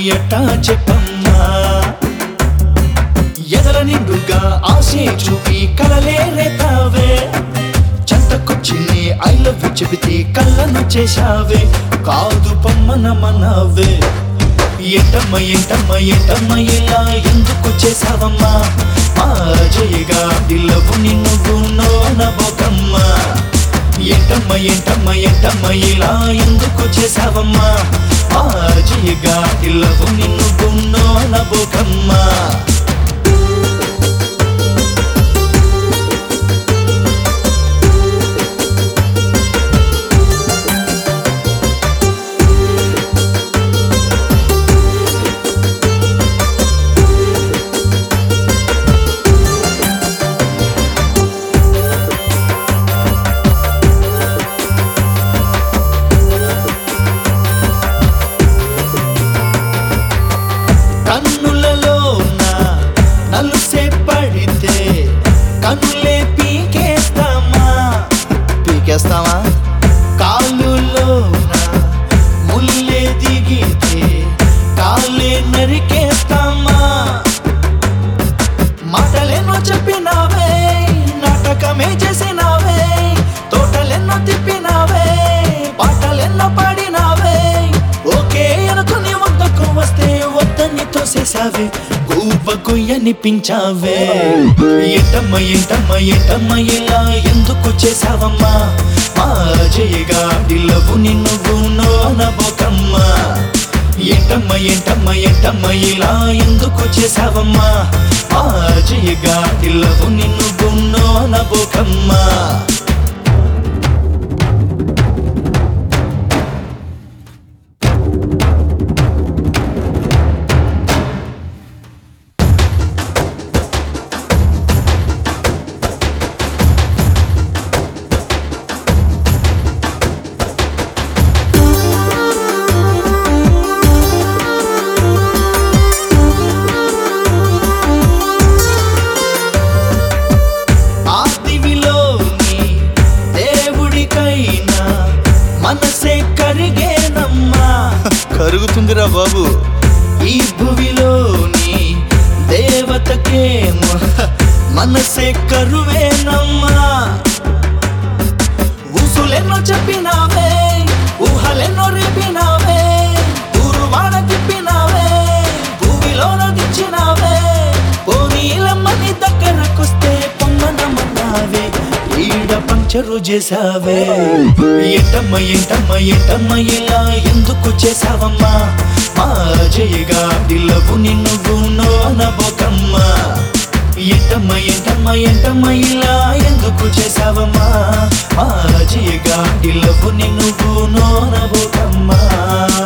ఎట్టా చెప్పమ్మా ఎదల నిండుగా ఆశే చూపి కలలే రేతావే చెంతకొచ్చి ఐ లవ్ యు చెబితే కళ్ళను చేశావే కాదు పమ్మన మనవే ఎంటమ్మ ఎంటమ్మ ఎంటమ్మ ఇలా ఎందుకు చేసావమ్మా మా జయగా దిల్లవు నిన్ను గున్నో నబోకమ్మా ఎంటమ్మ ఎంటమ్మ ఎంటమ్మ ఇలా ఎందుకు చేసావమ్మా మా జయగా దిల్లవు నిన్ను గున్నో నబోకమ్మా కన్నులలో నలుసే పడితే కన్నులే పీకేస్తామా పీకేస్తావా కాలులో ముల్లే దిగితే కాలే నరికేస్తామా మాటలెన్నో చెప్పినావే నాటకమే చేసినావే తోటలెన్నో తిప్పినావే పాటలెన్నో పాడినావే ఓకే అనుకుని వద్దకు వస్తే వద్దని తోసేసావే గూప కొయ్యనిపించావే ఎంటమ్మ ఎంటమ్మ ఎంటమ్మ ఇలా ఎందుకు చేసావమ్మా మా జయగా డిల్లవు నిన్ను గున్నో నబోకమ్మా ఎంటమ్మ ఎంటమ్మ ఎంటమ్మ ఇలా ఎందుకు చేసావమ్మా మా జయగా డిల్లవు నిన్ను గున్నో నబోకమ్మా ఆదివిలోని దేవుడికైనా మనసే కరిగేనమ్మా కరుగుతుందిరా బాబు ఈ భువిలోని దేవతకేమో మనసే కరువేనమ్మా ఊసులెన్నో చెప్పినావే ఊహలెన్నో రేపినావే ఊరువాడ తిప్పినావే భూమిలోన దిచ్చినావే పోనీలమ్మని దగ్గరకొస్తే పొమ్మనమన్నావే ఈడ పంచరు చేసావే ఎంటమ్మ ఎంటమ్మ ఎంటమ్మ ఇలా ఎందుకు చేసావమ్మా మా జయగా దిల్లవు నిన్ను గున్నో నబోకమ్మా ఎంటమ్మ ఎంటమ్మ ఎంటమ్మ ఇలా ఎందుకు చేసావమ్మా మా జయగా దిల్లవు నిన్ను గున్నో నబోకమ్మా